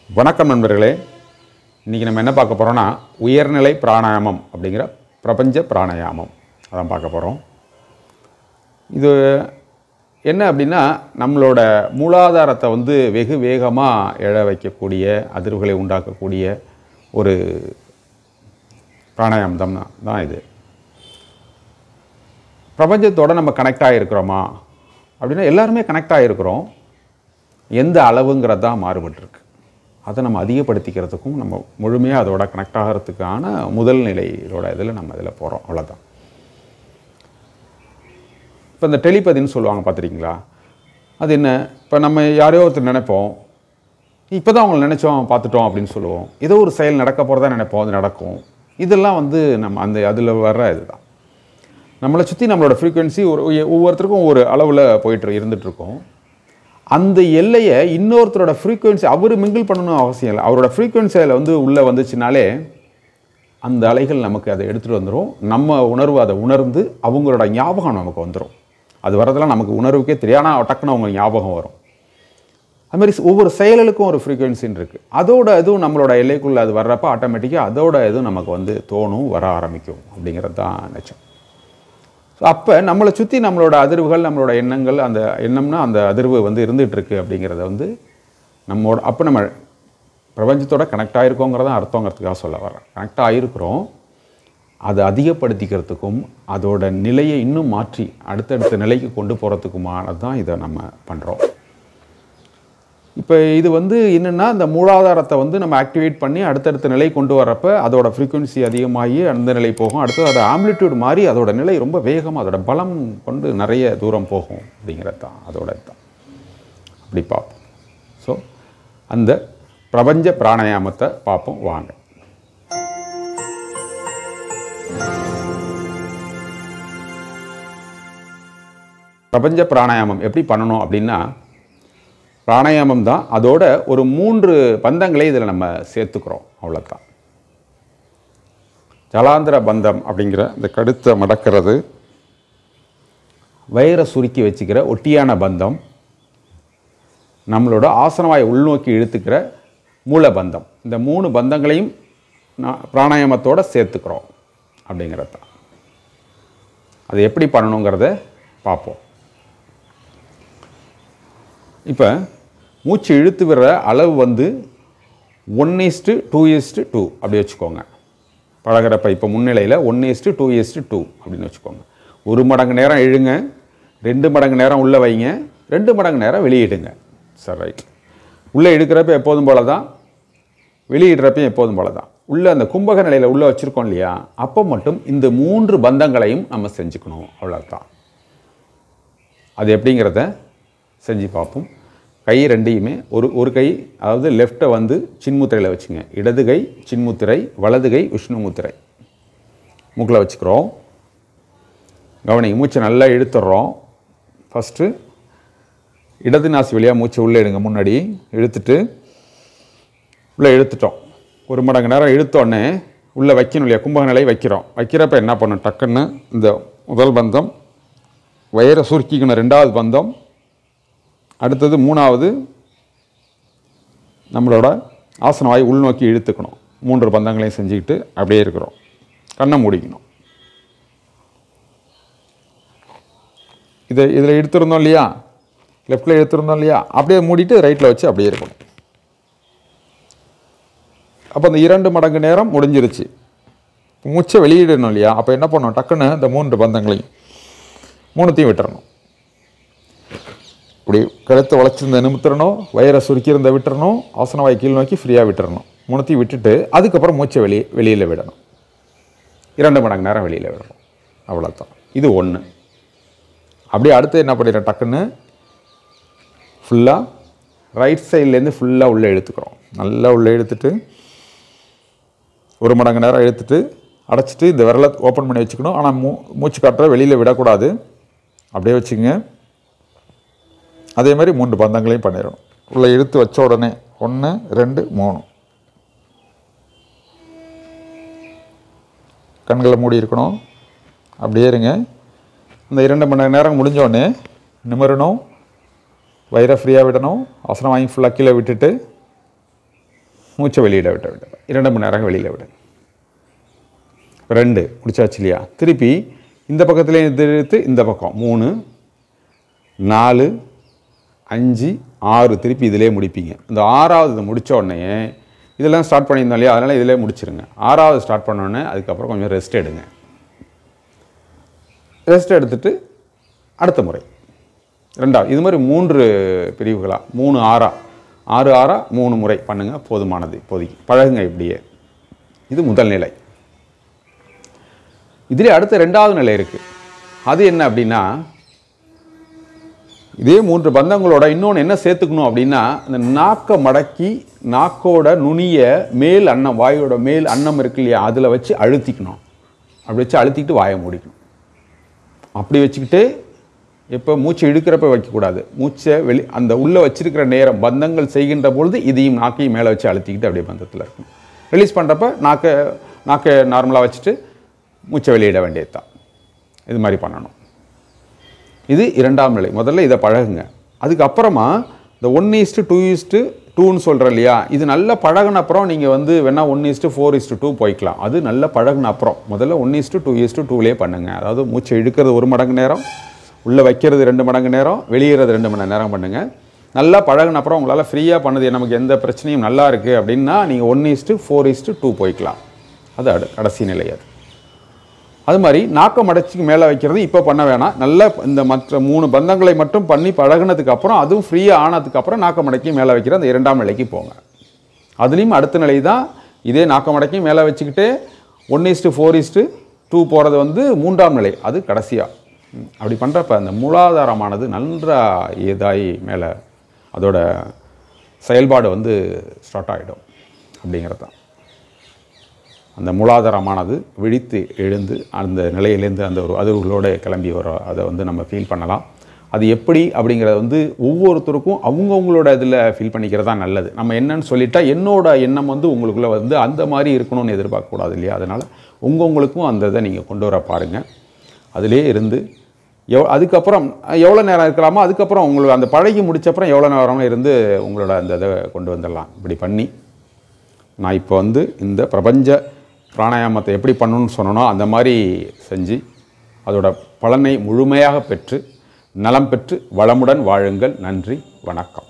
வணக்கம் நண்பர்களே இன்றைக்கி நம்ம என்ன பார்க்க போகிறோம்னா உயர்நிலை பிராணாயாமம் அப்படிங்கிற பிரபஞ்ச பிராணாயாமம் அதான் பார்க்க போகிறோம் இது என்ன அப்படின்னா நம்மளோட மூலாதாரத்தை வந்து வெகு வேகமாக எழ வைக்கக்கூடிய அதிர்வுகளை உண்டாக்கக்கூடிய ஒரு பிராணாயாமம் தான் தான் இது பிரபஞ்சத்தோட நம்ம கனெக்ட் ஆகிருக்கிறோமா அப்படின்னா எல்லாருமே கனெக்ட் ஆகிருக்கிறோம் எந்த அளவுங்கிறது தான் மாறுபட்டிருக்கு அதை நம்ம அதிகப்படுத்திக்கிறதுக்கும் நம்ம முழுமையாக அதோட கனெக்ட் ஆகிறதுக்கான முதல் நிலையோட இதில் நம்ம இதில் போகிறோம் அவ்வளோதான் இப்போ இந்த டெலிபதின்னு சொல்லுவாங்க பார்த்துருக்கீங்களா அது என்ன இப்போ நம்ம யாரையோ ஒருத்தர் நினைப்போம் இப்போ தான் அவங்களை நினச்சோம் பார்த்துட்டோம் அப்படின்னு சொல்லுவோம் ஏதோ ஒரு செயல் நடக்க போகிறதா நினைப்போம் அது நடக்கும் இதெல்லாம் வந்து நம்ம அந்த அதில் வர்ற இதுதான் நம்மளை சுற்றி நம்மளோட ஃப்ரீக்குவென்சி ஒரு ஒவ்வொருத்தருக்கும் ஒரு அளவில் போயிட்டு இருந்துகிட்ருக்கோம் அந்த எல்லையை இன்னொருத்தரோட ஃப்ரீக்குவென்சி அவர் மிங்கிள் பண்ணணும் அவசியம் இல்லை அவரோட ஃப்ரீக்குவென்சியில் வந்து உள்ளே வந்துச்சுனாலே அந்த அலைகள் நமக்கு அதை எடுத்துகிட்டு வந்துடும் நம்ம உணர்வு அதை உணர்ந்து அவங்களோட ஞாபகம் நமக்கு வந்துடும் அது வரதெல்லாம் நமக்கு உணர்வுக்கே தெரியும் ஆனால் டக்குன்னு அவங்க ஞாபகம் வரும் அது மாதிரி ஒவ்வொரு செயலுக்கும் ஒரு ஃப்ரீக்குவென்சின்னு இருக்குது அதோட இதுவும் நம்மளோட எல்லைக்குள்ளே அது வர்றப்ப ஆட்டோமேட்டிக்காக அதோட இதுவும் நமக்கு வந்து தோணும் வர ஆரம்பிக்கும் அப்படிங்கிறது தான் நிச்சயம் ஸோ அப்போ நம்மளை சுற்றி நம்மளோட அதிர்வுகள் நம்மளோட எண்ணங்கள் அந்த எண்ணம்னா அந்த அதிர்வு வந்து இருந்துகிட்டு இருக்கு அப்படிங்கிறத வந்து நம்மோட அப்போ நம்ம பிரபஞ்சத்தோட கனெக்ட் ஆகிருக்கோங்கிறத அர்த்தங்கிறதுக்காக சொல்ல வரேன் கனெக்ட் ஆகிருக்கிறோம் அதை அதிகப்படுத்திக்கிறதுக்கும் அதோட நிலையை இன்னும் மாற்றி அடுத்தடுத்த நிலைக்கு கொண்டு போகிறதுக்குமானது தான் இதை நம்ம பண்ணுறோம் இப்போ இது வந்து என்னென்னா இந்த மூலாதாரத்தை வந்து நம்ம ஆக்டிவேட் பண்ணி அடுத்தடுத்த நிலை கொண்டு வரப்ப அதோட ஃப்ரீக்குவென்சி அதிகமாகி அந்த நிலை போகும் அடுத்து அதோட ஆம்ப்ளிடியூட் மாறி அதோட நிலை ரொம்ப வேகமாக அதோட பலம் கொண்டு நிறைய தூரம் போகும் அப்படிங்கிறது தான் அதோட தான் அப்படி பார்ப்போம் ஸோ அந்த பிரபஞ்ச பிராணாயாமத்தை பார்ப்போம் வாங்க பிரபஞ்ச பிராணாயாமம் எப்படி பண்ணணும் அப்படின்னா பிராணாயாமம் தான் அதோட ஒரு மூன்று பந்தங்களை இதில் நம்ம சேர்த்துக்கிறோம் அவ்வளோதான் ஜலாந்திர பந்தம் அப்படிங்கிற இந்த கடுத்தை மடக்கிறது வயிறை சுருக்கி வச்சுக்கிற ஒட்டியான பந்தம் நம்மளோட ஆசனவாய் உள்நோக்கி இழுத்துக்கிற மூலபந்தம் இந்த மூணு பந்தங்களையும் நான் பிராணாயாமத்தோடு சேர்த்துக்கிறோம் அப்படிங்கிறது தான் அது எப்படி பண்ணணுங்கிறத பார்ப்போம் இப்போ மூச்சு இழுத்து விடுற அளவு வந்து one is to two is to two அப்படி வச்சுக்கோங்க பழகிறப்ப இப்போ முன்னிலையில் one is to two is to two அப்படின்னு வச்சுக்கோங்க ஒரு மடங்கு நேரம் இழுங்க ரெண்டு மடங்கு நேரம் உள்ளே வைங்க ரெண்டு மடங்கு நேரம் வெளியிடுங்க சார் ரைட் உள்ளே எடுக்கிறப்ப எப்போதும் போல தான் வெளியிடுறப்பையும் எப்போதும் போல தான் உள்ளே அந்த கும்பக நிலையில் உள்ளே வச்சுருக்கோம் இல்லையா அப்போ மட்டும் இந்த மூன்று பந்தங்களையும் நம்ம செஞ்சுக்கணும் அவ்வளோதான் அது எப்படிங்கிறத செஞ்சு பார்ப்போம் கை ரெண்டையுமே ஒரு ஒரு கை அதாவது லெஃப்ட்டை வந்து சின்முத்திரையில் வச்சுங்க இடது கை சின்முத்திரை வலது கை விஷ்ணு முத்திரை மூக்கில் வச்சுக்கிறோம் கவனிங்க மூச்சை நல்லா இழுத்துடுறோம் ஃபஸ்ட்டு இடது நாசி வழியாக மூச்சை உள்ளே எடுங்க முன்னாடி இழுத்துட்டு உள்ளே இழுத்துட்டோம் ஒரு மடங்கு நேரம் இழுத்தோடனே உள்ளே வைக்கணும் இல்லையா கும்பக நிலை வைக்கிறோம் வைக்கிறப்ப என்ன பண்ணும் டக்குன்னு இந்த முதல் பந்தம் வயிறை சுருக்கிக்கணும் ரெண்டாவது பந்தம் அடுத்தது மூணாவது நம்மளோட ஆசனவாய் உள்நோக்கி இழுத்துக்கணும் மூன்று பந்தங்களையும் செஞ்சுக்கிட்டு அப்படியே இருக்கிறோம் கண்ணை மூடிக்கணும் இதை இதில் எடுத்துருந்தோம் இல்லையா லெஃப்டில் எடுத்துருந்தோம் இல்லையா அப்படியே மூடிட்டு ரைட்டில் வச்சு அப்படியே இருக்கணும் அப்போ அந்த இரண்டு மடங்கு நேரம் முடிஞ்சிருச்சு மூச்சை வெளியிடணும் இல்லையா அப்போ என்ன பண்ணணும் டக்குன்னு இந்த மூன்று பந்தங்களையும் மூணுத்தையும் விட்டுறணும் இப்படி கழுத்தை உழைச்சிருந்த நிமித்திரணும் வயிறை சுருக்கியிருந்த விட்டுறணும் ஆசனவாய் கீழ் நோக்கி ஃப்ரீயாக விட்டுறணும் மூணுத்தையும் விட்டுட்டு அதுக்கப்புறம் மூச்சை வெளியே வெளியில் விடணும் இரண்டு மடங்கு நேரம் வெளியில் விடணும் அவ்வளோதான் இது ஒன்று அப்படியே அடுத்து என்ன பண்ணிடுறேன் டக்குன்னு ஃபுல்லாக ரைட் சைட்லேருந்து ஃபுல்லாக உள்ளே இழுத்துக்கிறோம் நல்லா உள்ளே இழுத்துட்டு ஒரு மடங்கு நேரம் இழுத்துட்டு அடைச்சிட்டு இந்த விரலை ஓப்பன் பண்ணி வச்சுக்கணும் ஆனால் மூ மூச்சு காட்டுற வெளியில் விடக்கூடாது அப்படியே வச்சுங்க அதே மாதிரி மூன்று பந்தங்களையும் பண்ணிடணும் உள்ளே இழுத்து வச்ச உடனே ஒன்று ரெண்டு மூணு கண்களை மூடி இருக்கணும் அப்படியே இருங்க இந்த இரண்டு மணி நேரம் முடிஞ்ச உடனே நிமிரணும் வயிறை ஃப்ரீயாக விடணும் ஆசனம் வாங்கி ஃபுல்லாக கீழே விட்டுட்டு மூச்சை வெளியிட விட விட இரண்டு மணி நேரம் வெளியில் விடு ரெண்டு முடிச்சாச்சு இல்லையா திருப்பி இந்த பக்கத்துலேயும் எடுத்து இந்த பக்கம் மூணு நாலு அஞ்சு ஆறு திருப்பி இதிலே முடிப்பீங்க இந்த ஆறாவது இதை முடிச்ச உடனே இதெல்லாம் ஸ்டார்ட் பண்ணியிருந்தோம் இல்லையா அதனால் இதிலே முடிச்சிருங்க ஆறாவது ஸ்டார்ட் பண்ண உடனே அதுக்கப்புறம் கொஞ்சம் ரெஸ்ட் எடுங்க ரெஸ்ட் எடுத்துட்டு அடுத்த முறை ரெண்டாவது இது மாதிரி மூன்று பிரிவுகளா மூணு ஆறா ஆறு ஆறா மூணு முறை பண்ணுங்க போதுமானது இப்போதைக்கு பழகுங்க இப்படியே இது முதல் நிலை இதிலே அடுத்த ரெண்டாவது நிலை இருக்குது அது என்ன அப்படின்னா இதே மூன்று பந்தங்களோட இன்னொன்று என்ன சேர்த்துக்கணும் அப்படின்னா இந்த நாக்கை மடக்கி நாக்கோட நுனிய மேல் அன்னம் வாயோட மேல் அன்னம் இருக்கு இல்லையா அதில் வச்சு அழுத்திக்கணும் அப்படி வச்சு அழுத்திக்கிட்டு வாயை மூடிக்கணும் அப்படி வச்சுக்கிட்டு எப்போ மூச்சை இழுக்கிறப்ப வைக்கக்கூடாது மூச்சை வெளி அந்த உள்ளே வச்சிருக்கிற நேரம் பந்தங்கள் செய்கின்ற பொழுது இதையும் நாக்கையும் மேலே வச்சு அழுத்திக்கிட்டு அப்படியே பந்தத்தில் இருக்கணும் ரிலீஸ் பண்ணுறப்ப நாக்கை நாக்கை நார்மலாக வச்சுட்டு மூச்சை வெளியிட வேண்டியது தான் இது மாதிரி பண்ணணும் இது இரண்டாம் நிலை முதல்ல இதை பழகுங்க அதுக்கப்புறமா இந்த ஒன் ஈஸ்ட்டு டூ ஈஸ்ட்டு டூன்னு சொல்கிறேன் இல்லையா இது நல்லா பழகுன அப்புறம் நீங்கள் வந்து வேணா one is to four is to two போய்க்கலாம் அது நல்லா பழகுன அப்புறம் முதல்ல ஒன் ஈஸ்ட்டு டூ ஈஸ்ட்டு டூலே பண்ணுங்கள் அதாவது மூச்சை இழுக்கிறது ஒரு மடங்கு நேரம் உள்ளே வைக்கிறது ரெண்டு மடங்கு நேரம் வெளியேறது ரெண்டு மணி நேரம் பண்ணுங்கள் நல்லா பழகுன அப்புறம் உங்களால் ஃப்ரீயாக பண்ணுது நமக்கு எந்த பிரச்சனையும் நல்லா இருக்குது அப்படின்னா நீங்கள் one is to four is to two போய்க்கலாம் அது அடு கடைசி நிலை அது அது மாதிரி நாக்கம் அடைச்சிக்கு மேலே வைக்கிறது இப்போ பண்ண வேணாம் நல்ல இந்த மற்ற மூணு பந்தங்களை மட்டும் பண்ணி பழகுனதுக்கு அப்புறம் அதுவும் ஃப்ரீயாக ஆனதுக்கு அப்புறம் நாக்கம் அடக்கி மேலே வைக்கிற அந்த இரண்டாம் நிலைக்கு போங்க அதுலேயும் அடுத்த நிலை தான் இதே நாக்கம் அடக்கி மேலே வச்சுக்கிட்டு one is to four is to two போகிறது வந்து மூன்றாம் நிலை அது கடைசியாக அப்படி பண்ணுறப்ப அந்த மூலாதாரமானது நன்றாக இதாகி மேலே அதோட செயல்பாடு வந்து ஸ்டார்ட் ஆகிடும் அப்படிங்கிறது தான் அந்த மூலாதாரமானது விழித்து எழுந்து அந்த நிலையிலேருந்து அந்த ஒரு அதிர்வுகளோடு கிளம்பி வரும் அதை வந்து நம்ம ஃபீல் பண்ணலாம் அது எப்படி அப்படிங்கிறத வந்து ஒவ்வொருத்தருக்கும் அவங்கவுங்களோட இதில் ஃபீல் பண்ணிக்கிறது தான் நல்லது நம்ம என்னன்னு சொல்லிட்டா என்னோட எண்ணம் வந்து உங்களுக்குள்ளே வந்து அந்த மாதிரி இருக்கணும்னு எதிர்பார்க்கக்கூடாது இல்லையா அதனால் உங்கவுங்களுக்கும் அந்த இதை நீங்கள் கொண்டு வர பாருங்கள் அதிலே இருந்து எவ் அதுக்கப்புறம் எவ்வளோ நேரம் இருக்கலாமோ அதுக்கப்புறம் உங்களுக்கு அந்த பழகி முடிச்சப்புறம் எவ்வளோ நேரம் இருந்து உங்களோட அந்த இதை கொண்டு வந்துடலாம் இப்படி பண்ணி நான் இப்போ வந்து இந்த பிரபஞ்ச பிராணாயாமத்தை எப்படி பண்ணணும்னு சொன்னனோ அந்த மாதிரி செஞ்சு அதோட பலனை முழுமையாக பெற்று நலம் பெற்று வளமுடன் வாழுங்கள் நன்றி வணக்கம்